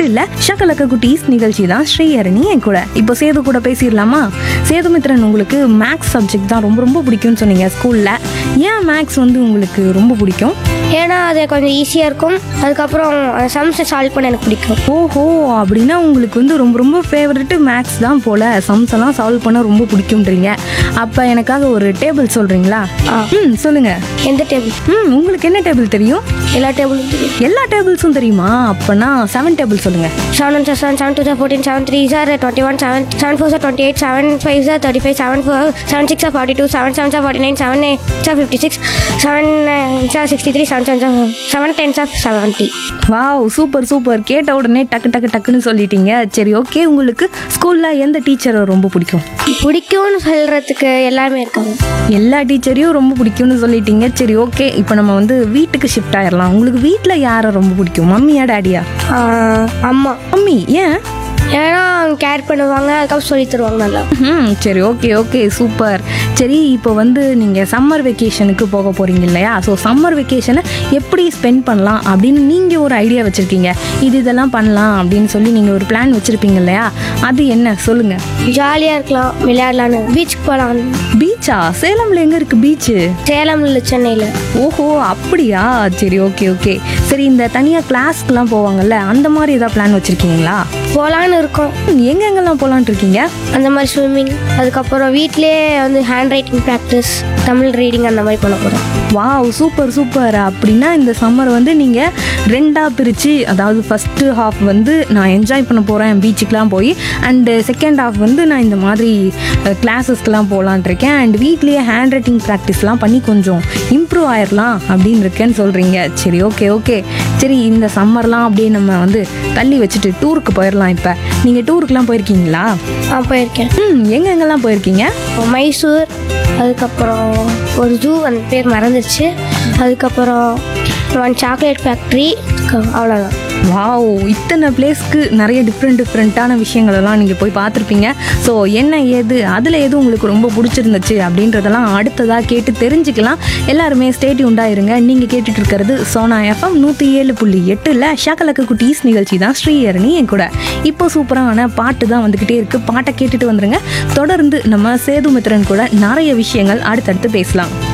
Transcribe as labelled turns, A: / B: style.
A: எட்டுல ஷக்கலக்க குட்டீஸ் நிகழ்ச்சி தான் ஸ்ரீஹரணி என் கூட இப்போ சேது கூட பேசிடலாமா சேதுமித்ரன் உங்களுக்கு மேக்ஸ் சப்ஜெக்ட் தான் ரொம்ப ரொம்ப பிடிக்கும்னு சொன்னீங்க ஸ்கூல்ல ஏன் மேக்ஸ் வந்து உங்களுக்கு ரொம்ப பிடிக்கும்
B: ஏன்னா அது கொஞ்சம் ஈஸியாக இருக்கும் அதுக்கப்புறம் சம்ஸை சால்வ் பண்ண எனக்கு பிடிக்கும்
A: ஓஹோ அப்படின்னா உங்களுக்கு வந்து ரொம்ப ரொம்ப ஃபேவரெட்டு மேக்ஸ் தான் போல சம்ஸ் எல்லாம் சால்வ் பண்ண ரொம்ப பிடிக்கும்ன்றீங்க அப்போ எனக்காக ஒரு டேபிள் சொல்றீங்களா
B: ஆ.
A: ம் சொல்லுங்க
B: எந்த டேபிள்
A: ம் உங்களுக்கு என்ன டேபிள் தெரியும்
B: எல்லா டேபிளும் தெரியும்
A: எல்லா டேபிள்ஸும் தெரியுமா அப்பனா செவன் டேபிள் சொல்லுங்க
B: seven one seven seven two sir fourteen seven three sir twenty one seven seven four sir twenty eight seven five sir thirty five seven four seven six sir forty two seven seven sir forty nine seven eight sir fifty six seven sir sixty three seven seven sir seven ten sir seventy
A: wow super super கேட்ட உடனே டக்கு டக்கு டக்குன்னு சொல்லிட்டீங்க சரி okay உங்களுக்கு ஸ்கூல்ல எந்த டீச்சரை ரொம்ப பிடிக்கும்
B: பிடிக்கும்னு சொல்கிறதுக்கு எல்லாமே இருக்காங்க
A: எல்லா டீச்சரையும் ரொம்ப பிடிக்கும்னு சொல்லிட்டீங்க சரி ஓகே இப்போ நம்ம வந்து வீட்டுக்கு ஷிஃப்ட் ஆயிடலாம் உங்களுக்கு வீட்டில் யாரை ரொம்ப பிடிக்கும் மம்மியா டேடியா
B: ஆஹ் அம்மா
A: மம்மி ஏன்
B: ஏன்னா கேர் பண்ணுவாங்க அதுக்கப்புறம் சொல்லி தருவாங்க நல்லா
A: ம் சரி ஓகே ஓகே சூப்பர் சரி இப்போ வந்து நீங்கள் சம்மர் வெக்கேஷனுக்கு போக போகிறீங்க இல்லையா ஸோ சம்மர் வெக்கேஷனை எப்படி ஸ்பெண்ட் பண்ணலாம் அப்படின்னு நீங்கள் ஒரு ஐடியா வச்சுருக்கீங்க இது இதெல்லாம் பண்ணலாம் அப்படின்னு சொல்லி நீங்கள் ஒரு பிளான் வச்சுருப்பீங்க இல்லையா அது என்ன சொல்லுங்கள்
B: ஜாலியாக இருக்கலாம் விளையாடலான்னு பீச்சுக்கு போகலாம்
A: பீச்சா சேலமில் எங்கே இருக்குது பீச்சு
B: சேலம் இல்லை சென்னையில்
A: ஓஹோ அப்படியா சரி ஓகே ஓகே சரி இந்த தனியாக கிளாஸ்க்குலாம் போவாங்கல்ல அந்த மாதிரி ஏதாவது பிளான் வச்சுருக்கீங்களா
B: போகலான்னு இருக்கோம்
A: எங்கெங்கெல்லாம் போகலான்ட்டு இருக்கீங்க
B: அந்த மாதிரி ஸ்விம்மிங் அதுக்கப்புறம் வீட்டிலே வந்து handwriting practice Tamil reading அந்த மாதிரி பண்ண போகிறோம்
A: வாவ் சூப்பர் சூப்பர் அப்படின்னா இந்த சம்மர் வந்து நீங்கள் ரெண்டாக பிரித்து அதாவது ஃபஸ்ட்டு ஹாஃப் வந்து நான் என்ஜாய் பண்ண போகிறேன் பீச்சுக்கெலாம் போய் அண்டு செகண்ட் ஹாஃப் வந்து நான் இந்த மாதிரி கிளாஸஸ்க்கெலாம் போகலான் இருக்கேன் அண்ட் வீட்லேயே ஹேண்ட் ரைட்டிங் ப்ராக்டிஸ்லாம் பண்ணி கொஞ்சம் இம்ப்ரூவ் ஆயிடலாம் அப்படின்னு இருக்கேன்னு சொல்கிறீங்க சரி ஓகே ஓகே சரி இந்த சம்மர்லாம் அப்படியே நம்ம வந்து தள்ளி வச்சுட்டு டூருக்கு போயிடலாம் இப்போ நீங்கள் டூருக்குலாம் போயிருக்கீங்களா
B: நான் போயிருக்கேன்
A: ம் எங்கெங்கெல்லாம் போயிருக்கீங்க
B: மைசூர் அதுக்கப்புறம் ஒரு ஜூ அந்த பேர் மறந்துருச்சு அதுக்கப்புறம் ஒன் சாக்லேட் ஃபேக்ட்ரி அவ்வளோதான்
A: வாவ் இத்தனை பிளேஸ்க்கு நிறைய டிஃப்ரெண்ட் டிஃப்ரெண்ட்டான விஷயங்கள் எல்லாம் நீங்கள் போய் பார்த்துருப்பீங்க ஸோ என்ன ஏது அதில் எது உங்களுக்கு ரொம்ப பிடிச்சிருந்துச்சு அப்படின்றதெல்லாம் அடுத்ததாக கேட்டு தெரிஞ்சுக்கலாம் எல்லாருமே ஸ்டேட்டி உண்டாயிருங்க நீங்கள் கேட்டுட்டு இருக்கிறது சோனா எஃப்எம் நூற்றி ஏழு புள்ளி எட்டில் ஷாக்கலக்கு குட்டீஸ் நிகழ்ச்சி தான் ஸ்ரீஹரணி என் கூட இப்போ சூப்பரான பாட்டு தான் வந்துக்கிட்டே இருக்குது பாட்டை கேட்டுட்டு வந்துருங்க தொடர்ந்து நம்ம சேதுமித்ரன் கூட நிறைய விஷயங்கள் அடுத்தடுத்து பேசலாம்